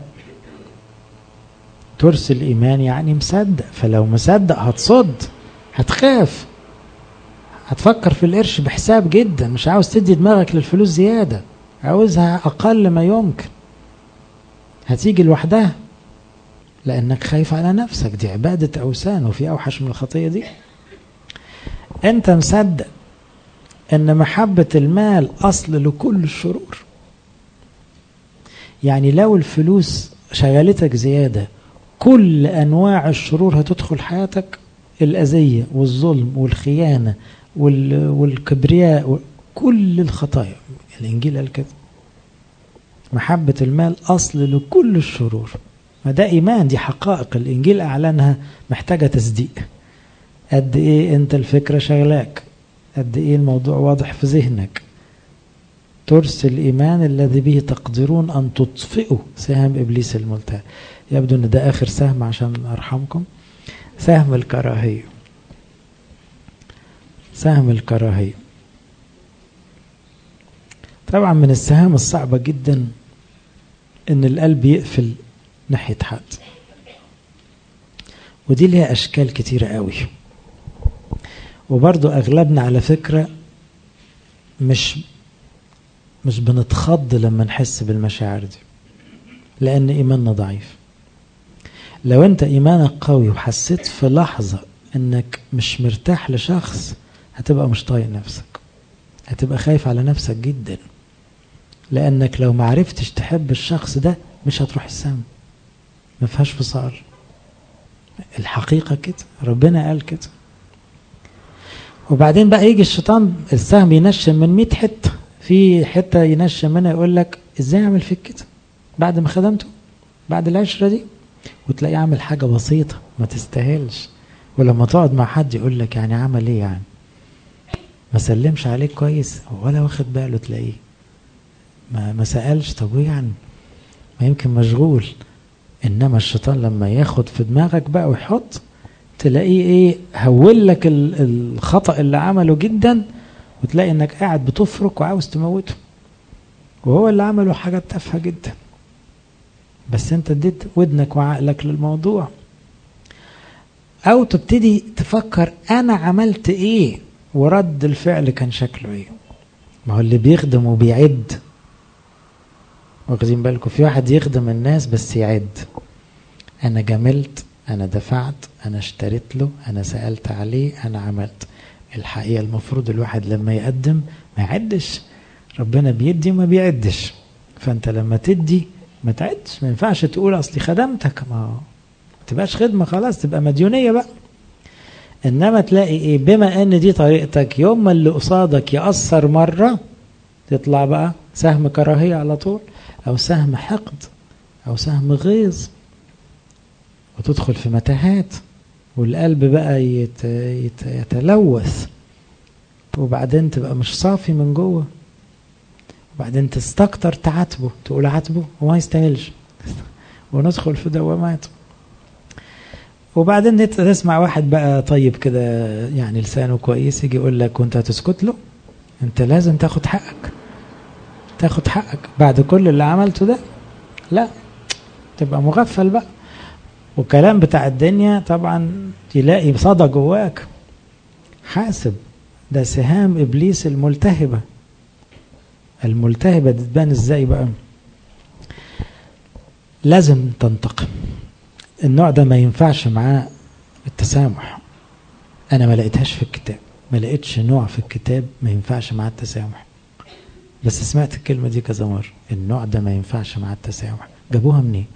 ترس الإيمان يعني مصدق فلو مصدق هتصد هتخاف هتفكر في القرش بحساب جدا مش عاوز تدي دماغك للفلوس زيادة عاوزها أقل ما يمكن هتيجي لوحدها لأنك خايف على نفسك دي عبادة أوثان وفي أوحش من الخطية دي أنت مصدق أن محبة المال أصل لكل الشرور يعني لو الفلوس شغلتك زيادة كل أنواع الشرور هتدخل حياتك الأذية والظلم والخيانة والكبرياء كل الخطايا الإنجيل قال كده محبة المال أصل لكل الشرور ما ده إيمان دي حقائق الإنجيل أعلنها محتاجة تصديق قد إيه أنت الفكرة شغلاك قد إيه الموضوع واضح في ذهنك ترس الإيمان الذي به تقدرون أن تطفئوا سهم إبليس الملتهب يبدو أن ده آخر سهم عشان أرحمكم سهم الكراهية سهم الكراهية طبعا من السهام الصعبة جدا ان القلب يقفل ناحية حد ودي ليها اشكال كتيرة قوي وبرضو اغلبنا على فكرة مش مش بنتخض لما نحس بالمشاعر دي لان ايماننا ضعيف لو انت ايمانك قوي وحسيت في لحظة انك مش مرتاح لشخص هتبقى مش طايق نفسك هتبقى خايف على نفسك جدا لانك لو معرفتش تحب الشخص ده مش هتروح السما ما فيهاش فصال الحقيقة كده ربنا قال كده وبعدين بقى يجي الشيطان السهم ينشم من 100 حتة في حتة ينشم منها يقول لك ازاي اعمل فيك كده بعد ما خدمته بعد العشرة دي وتلاقيه عامل حاجة بسيطة ما تستاهلش ولما تقعد مع حد يقول لك يعني عمل ايه يعني ما سلمش عليك كويس ولا واخد باله تلاقيه ما ما سألش طب ايه يعني ما يمكن مشغول انما الشيطان لما ياخد في دماغك بقى ويحط تلاقيه ايه هول لك الخطأ اللي عمله جدا وتلاقي انك قاعد بتفرك وعاوز تموته وهو اللي عمله حاجة تافهة جدا بس انت اديت ودنك وعقلك للموضوع او تبتدي تفكر انا عملت ايه ورد الفعل كان شكله ايه ما هو اللي بيخدم وبيعد واخدين بالكم في واحد يخدم الناس بس يعد انا جملت انا دفعت انا اشتريت له انا سألت عليه انا عملت الحقيقة المفروض الواحد لما يقدم ما يعدش ربنا بيدي وما بيعدش فانت لما تدي ما تعدش ما ينفعش تقول اصلي خدمتك ما تبقاش خدمة خلاص تبقى مديونية بقى انما تلاقي ايه بما ان دي طريقتك يوم ما اللي قصادك يأثر مرة تطلع بقى سهم كراهية على طول أو سهم حقد أو سهم غيظ وتدخل في متاهات والقلب بقى يت يت يتلوث وبعدين تبقى مش صافي من جوه وبعدين تستكتر تعاتبه تقول عاتبه وما يستاهلش وندخل في دوامات وبعدين تسمع واحد بقى طيب كده يعني لسانه كويس يجي يقول لك وانت هتسكت له انت لازم تاخد حقك تاخد حقك بعد كل اللي عملته ده لا تبقى مغفل بقى والكلام بتاع الدنيا طبعا تلاقي صدى جواك حاسب ده سهام ابليس الملتهبه الملتهبه دي تبان ازاي بقى لازم تنتقم النوع ده ما ينفعش معاه التسامح انا ما لقيتهاش في الكتاب ما لقيتش نوع في الكتاب ما ينفعش معاه التسامح بس سمعت الكلمة دي كذا مرة النوع ده ما ينفعش مع التسامح جابوها منين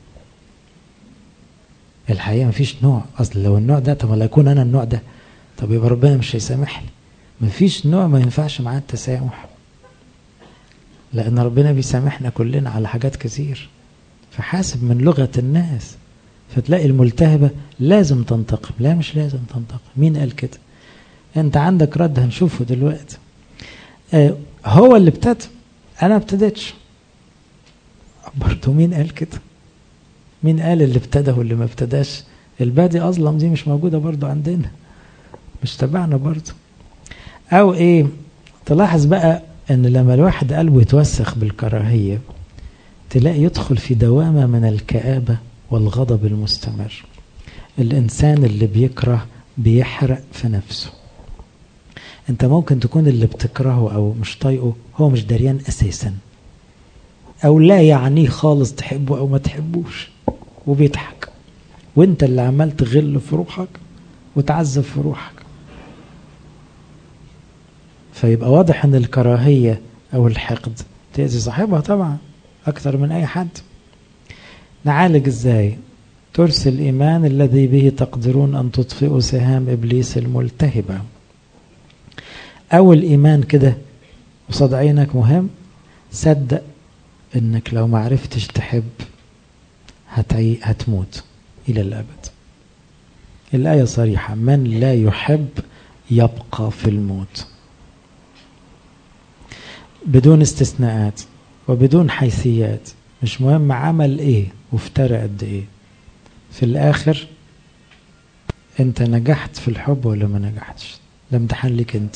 الحقيقة مفيش نوع أصل لو النوع ده طب لا يكون أنا النوع ده طب يبقى ربنا مش هيسامحني مفيش نوع ما ينفعش معاه التسامح لأن ربنا بيسامحنا كلنا على حاجات كتير فحاسب من لغة الناس فتلاقي الملتهبة لازم تنتقم لا مش لازم تنتقم مين قال كده انت عندك رد هنشوفه دلوقتي آه هو اللي ابتدى انا ابتديتش برضه مين قال كده مين قال اللي ابتدى واللي ما ابتداش البادي اظلم دي مش موجوده برضه عندنا مش تبعنا برضه او ايه تلاحظ بقى ان لما الواحد قلبه يتوسخ بالكراهيه تلاقي يدخل في دوامه من الكآبه والغضب المستمر الانسان اللي بيكره بيحرق في نفسه انت ممكن تكون اللي بتكرهه او مش طايقه هو مش دريان اساسا او لا يعنيه خالص تحبه او ما تحبوش وبيضحك وانت اللي عمال تغل في روحك وتعذب في روحك فيبقى واضح ان الكراهية او الحقد تأذي صاحبها طبعا اكتر من اي حد نعالج ازاي ترسل الايمان الذي به تقدرون ان تطفئوا سهام ابليس الملتهبه أول إيمان كده قصاد عينك مهم صدق إنك لو ما عرفتش تحب هتعي هتموت إلى الأبد الآية صريحة من لا يحب يبقى في الموت بدون استثناءات وبدون حيثيات مش مهم عمل ايه وافترى قد ايه في الاخر انت نجحت في الحب ولا ما نجحتش ده امتحان لك انت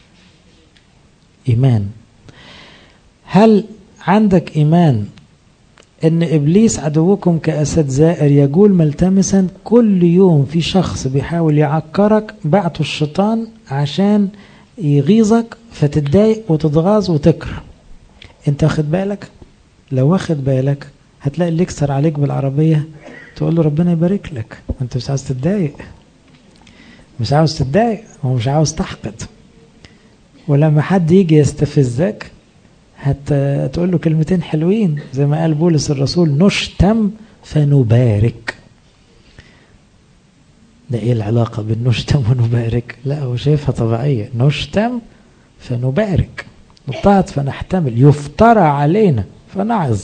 إيمان هل عندك إيمان إن إبليس عدوكم كأسد زائر يجول ملتمسا كل يوم في شخص بيحاول يعكرك بعته الشيطان عشان يغيظك فتتضايق وتتغاظ وتكره انت واخد بالك لو واخد بالك هتلاقي اللي يكسر عليك بالعربية تقول له ربنا يبارك لك وانت مش عاوز تتضايق مش عاوز تتضايق ومش عاوز تحقد ولما حد يجي يستفزك هتقول له كلمتين حلوين زي ما قال بولس الرسول نشتم فنبارك ده ايه العلاقة بين نشتم ونبارك لا هو شايفها طبيعية نشتم فنبارك نطاعت فنحتمل يفترى علينا فنعظ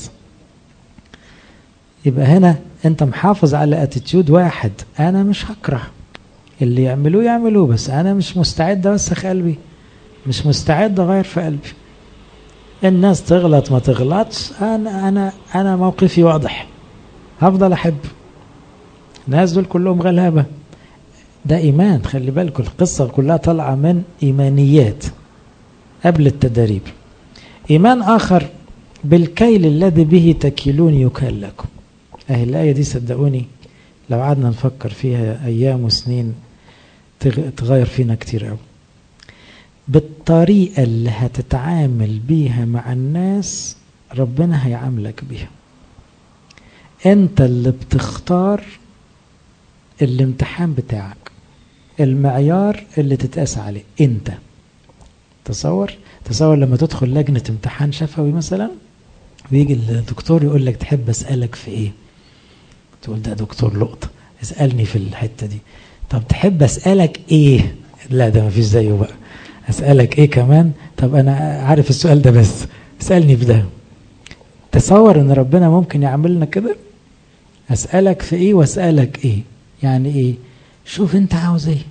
يبقى هنا انت محافظ على اتيتيود واحد انا مش هكره اللي يعملوه يعملوه بس انا مش مستعد اوسخ قلبي مش مستعد اغير في قلبي الناس تغلط ما تغلطش انا انا انا موقفي واضح هفضل احب الناس دول كلهم غلابه ده ايمان خلي بالكم القصه كلها طالعه من ايمانيات قبل التدريب ايمان اخر بالكيل الذي به تكيلون يكال لكم اهي الايه دي صدقوني لو قعدنا نفكر فيها ايام وسنين تغير فينا كتير قوي بالطريقة اللي هتتعامل بيها مع الناس ربنا هيعاملك بيها انت اللي بتختار الامتحان بتاعك المعيار اللي تتقاس عليه انت تصور تصور لما تدخل لجنة امتحان شفوي مثلا ويجي الدكتور يقول لك تحب اسألك في ايه تقول ده دكتور لقطة اسألني في الحتة دي طب تحب اسألك ايه لا ده مفيش زيه بقى اسالك ايه كمان طب انا عارف السؤال ده بس اسالني في ده تصور ان ربنا ممكن يعملنا كده اسالك في ايه واسالك ايه يعني ايه شوف انت عاوز ايه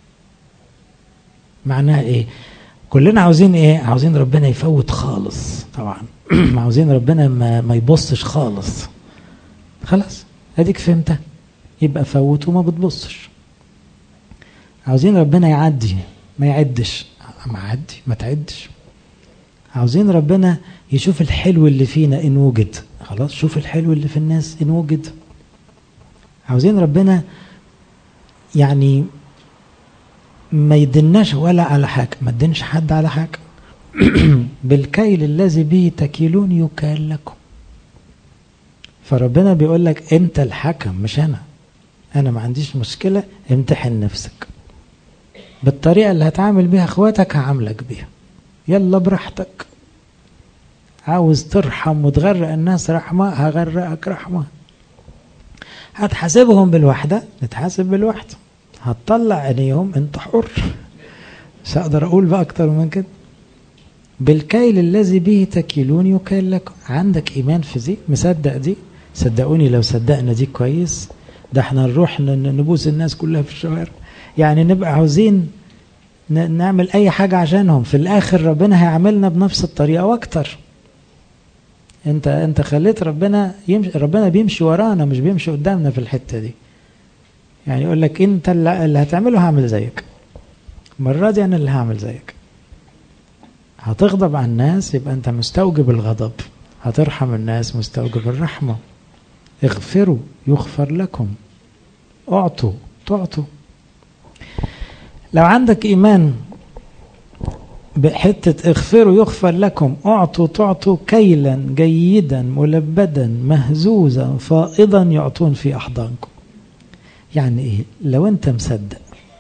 معناها ايه كلنا عاوزين ايه عاوزين ربنا يفوت خالص طبعا عاوزين ربنا ما, ما يبصش خالص خلاص اديك فهمتها يبقى فوت وما بتبصش عاوزين ربنا يعدي ما يعدش ما عدي ما تعدش عاوزين ربنا يشوف الحلو اللي فينا ان وجد خلاص شوف الحلو اللي في الناس ان وجد عاوزين ربنا يعني ما يدناش ولا على حاجه ما تدنش حد على حاجه بالكيل الذي به تكيلون يكال لكم فربنا بيقول لك انت الحكم مش انا انا ما عنديش مشكله امتحن نفسك بالطريقه اللي هتعامل بيها اخواتك هعاملك بيها يلا براحتك عاوز ترحم وتغرق الناس رحمه هغرقك رحمه هتحاسبهم بالوحده نتحاسب بالوحده هتطلع عينيهم انت حر مش هقدر اقول بقى اكتر من كده بالكيل الذي به تكيلون يكيل لكم عندك ايمان في دي مصدق دي صدقوني لو صدقنا دي كويس ده احنا نروح نبوس الناس كلها في الشوارع يعني نبقى عاوزين نعمل اي حاجة عشانهم في الاخر ربنا هيعملنا بنفس الطريقة واكتر انت انت خليت ربنا يمشي ربنا بيمشي ورانا مش بيمشي قدامنا في الحتة دي يعني يقول لك انت اللي هتعمله هعمل زيك المرة دي انا اللي هعمل زيك هتغضب على الناس يبقى انت مستوجب الغضب هترحم الناس مستوجب الرحمة اغفروا يغفر لكم اعطوا تعطوا لو عندك ايمان بحتة اغفروا يغفر لكم اعطوا تعطوا كيلا جيدا ملبدا مهزوزا فائضا يعطون في احضانكم يعني ايه لو انت مصدق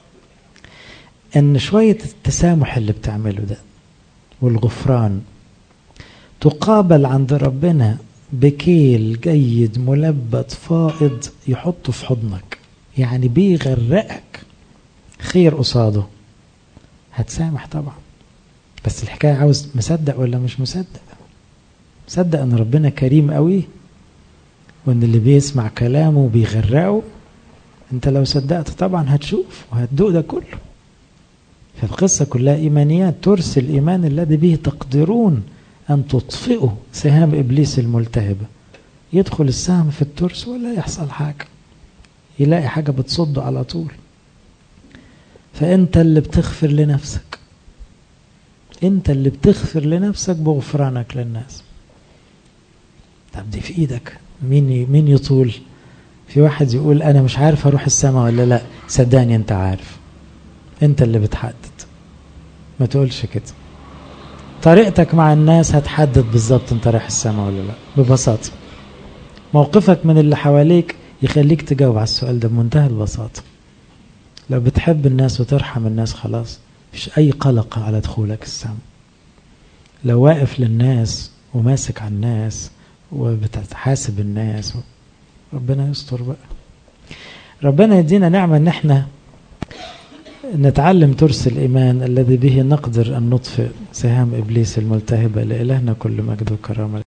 ان شوية التسامح اللي بتعمله ده والغفران تقابل عند ربنا بكيل جيد ملبد فائض يحطه في حضنك يعني بيغرقك خير قصاده هتسامح طبعا بس الحكاية عاوز مصدق ولا مش مصدق مصدق ان ربنا كريم قوي وان اللي بيسمع كلامه بيغرقه انت لو صدقت طبعا هتشوف وهتدوق ده كله فالقصة كلها إيمانيات ترسل الإيمان الذي به تقدرون أن تطفئوا سهام إبليس الملتهبة يدخل السهم في الترس ولا يحصل حاجة يلاقي حاجة بتصده على طول فأنت اللي بتغفر لنفسك أنت اللي بتغفر لنفسك بغفرانك للناس طب دي في إيدك مين مين يطول في واحد يقول أنا مش عارف أروح السماء ولا لا صدقني أنت عارف أنت اللي بتحدد ما تقولش كده طريقتك مع الناس هتحدد بالظبط انت رايح السماء ولا لا ببساطة موقفك من اللي حواليك يخليك تجاوب على السؤال ده بمنتهى البساطة لو بتحب الناس وترحم الناس خلاص مفيش أي قلق على دخولك السماء لو واقف للناس وماسك على الناس وبتحاسب الناس ربنا يستر بقى ربنا يدينا نعمة ان احنا نتعلم ترس الإيمان الذي به نقدر أن نطفئ سهام إبليس الملتهبة لإلهنا كل مجد وكرامة